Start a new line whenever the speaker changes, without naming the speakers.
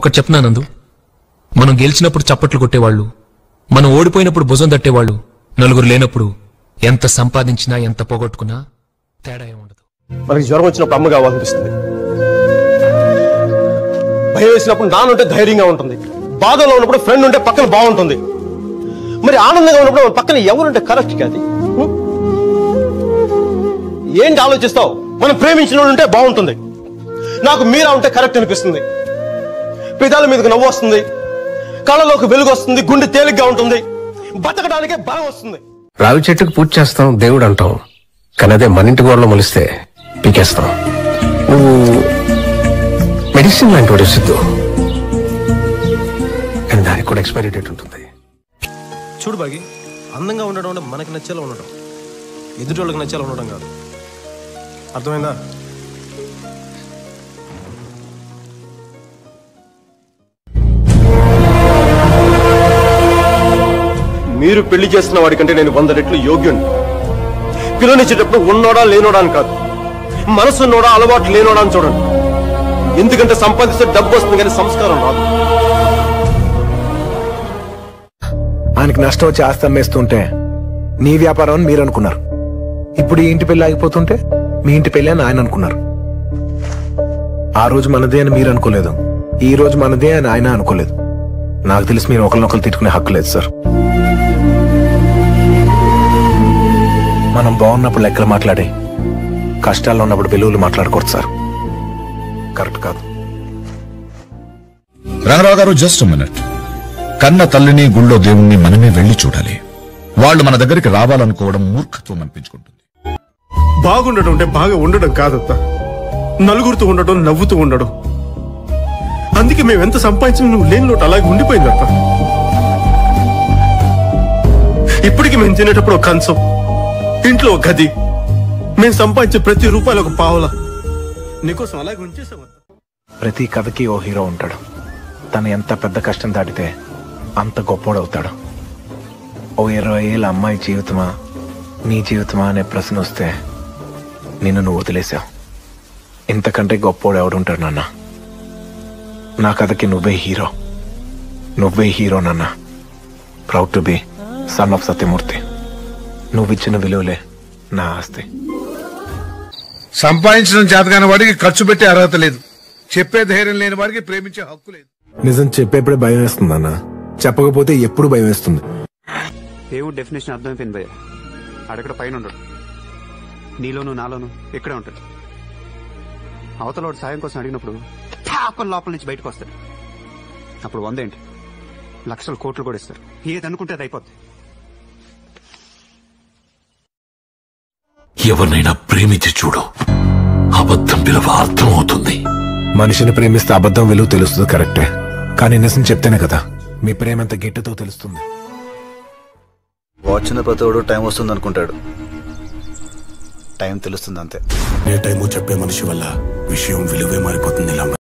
ఒకటి చెప్తున్నానందు మనం గెలిచినప్పుడు చప్పట్లు కొట్టేవాళ్ళు మనం ఓడిపోయినప్పుడు భుజం తట్టేవాళ్ళు నలుగురు లేనప్పుడు ఎంత సంపాదించినా ఎంత పోగొట్టుకున్నా తేడా ఏం ఉండదు
మనకి జ్వరం వచ్చినప్పుడు అమ్మ కావాలనిపిస్తుంది భయం వేసినప్పుడు నాన్నుంటే ధైర్యంగా ఉంటుంది బాధలో ఉన్నప్పుడు ఫ్రెండ్ ఉంటే పక్కన బాగుంటుంది మరి ఆనందంగా ఉన్నప్పుడు మన పక్కన ఎవరుంటే కరెక్ట్ కాదు హ్మ్? ఏంటి ఆలోచిస్తావు మనం ప్రేమించిన వాడు ఉంటే బాగుంటుంది నాకు మీరా ఉంటే కరెక్ట్ అనిపిస్తుంది పెదాల మీదకి నవ్వు వస్తుంది కళ్ళలోకి వెలుగు వస్తుంది గుండె తేలిగ్గా ఉంటుంది బతకడానికే బలం వస్తుంది
రావి చెట్టుకు పూజ చేస్తాం దేవుడు అంటాం కానీ అదే మన ఇంటి గోడలో మొలిస్తే పీకేస్తాం నువ్వు మెడిసిన్ లాంటి వాడు సిద్ధు కానీ దానికి కూడా ఎక్స్పైరీ డేట్ ఉంటుంది
చూడు బాగి అందంగా ఉండడం అంటే మనకి నచ్చేలా ఉండడం ఎదుటి వాళ్ళకి నచ్చేలా ఉండడం కాదు అర్థమైందా మీరు పెళ్లి చేస్తున్న వాడికంటే నేను వంద రెట్లు యోగ్యుణ్ణి పిల్లనిచ్చేటప్పుడు ఉన్నోడా లేనోడా అని కాదు మనసున్నోడా అలవాటు లేనోడా అని చూడండి ఎందుకంటే సంపాదిస్తే డబ్బు వస్తుంది కానీ సంస్కారం రాదు
ఆయనకి నష్టం వచ్చి ఆస్తి అమ్మేస్తుంటే నీ వ్యాపారం అని మీరు అనుకున్నారు ఇప్పుడు ఈ ఇంటి పెళ్లి ఆగిపోతుంటే మీ ఇంటి పెళ్లి అని ఆయన అనుకున్నారు ఆ రోజు మనదే అని మీరు అనుకోలేదు ఈ రోజు మనదే అని ఆయన అనుకోలేదు నాకు తెలిసి మీరు ఒకరినొకరు తిట్టుకునే హక్కు లేదు సార్ మనం బాగున్నప్పుడు లెక్కలు మాట్లాడి కష్టాల్లో ఉన్నప్పుడు విలువలు మాట్లాడకూడదు సార్ కరెక్ట్ కాదు
రంగరావు గారు జస్ట్ మినిట్ కన్న తల్లిని గుళ్ళో దేవుణ్ణి మనమే వెళ్లి చూడాలి వాళ్ళు మన దగ్గరికి రావాలనుకోవడం మూర్ఖత్వం అనిపించుకుంటుంది
బాగుండడం అంటే బాగా ఉండడం కాదత్త నలుగురితో ఉండడం నవ్వుతూ ఉండడం అందుకే మేము ఎంత సంపాదించిన నువ్వు లేని లోటు అలాగే ఉండిపోయింది అత్త ఇప్పటికి మేము తినేటప్పుడు ఒక కంచం ఇంట్లో ఒక గది మేము సంపాదించే ప్రతి రూపాయలు ఒక పావుల నీకోసం అలాగే ఉంచేసాం అత్త
ప్రతి కథకి ఓ హీరో ఉంటాడు తను ఎంత పెద్ద కష్టం దాటితే అంత గొప్పోడవుతాడు ఓ ఇరవై ఏళ్ళ అమ్మాయి జీవితమా నీ జీవితమా అనే ప్రశ్న వస్తే నిన్ను నువ్వు వదిలేసావు ఇంతకంటే గొప్పోడు ఎవడుంటాడు నాన్న నా కథకి నువ్వే హీరో నువ్వే హీరో నాన్న proud to be son of Sathyamurthy నువ్విచ్చిన విలువలే నా ఆస్తి
సంపాదించడం చేతకాని వాడికి ఖర్చు పెట్టే అర్హత లేదు చెప్పే ధైర్యం లేని వాడికి ప్రేమించే హక్కు లేదు
నిజం చెప్పేప్పుడే భయం వేస్తుంది అన్న చెప్పకపోతే ఎప్పుడు భయం వేస్తుంది
దేవుడు డెఫినేషన్ అర్థమైపోయింది భయ్య ఆడెక్కడ పైన ఉండడు నీలోను నాలోను ఇక్కడే ఉంటాడు అవతలోడు సాయం కోసం అడిగినప్పుడు ఠాపన్ లోపల నుంచి బయటకు వస్తాడు అప్పుడు వందేంటి లక్షలు కోట్లు కూడా ఇస్తారు ఏది అనుకుంటే అది అయిపోద్ది
ఎవరినైనా ప్రేమించి చూడు అబద్ధం విలువ అర్థమవుతుంది
మనిషిని ప్రేమిస్తే అబద్ధం విలువ తెలుస్తుంది కరెక్టే కానీ నిజం చెప్తేనే కదా మీ ప్రేమ ఎంత గిట్టతో తెలుస్తుంది
వచ్చిన ప్రతివాడు టైం వస్తుంది అనుకుంటాడు టైం తెలుస్తుంది అంతే
ఏ టైము చెప్పే మనిషి వల్ల విషయం విలువే మారిపోతుంది ఇలా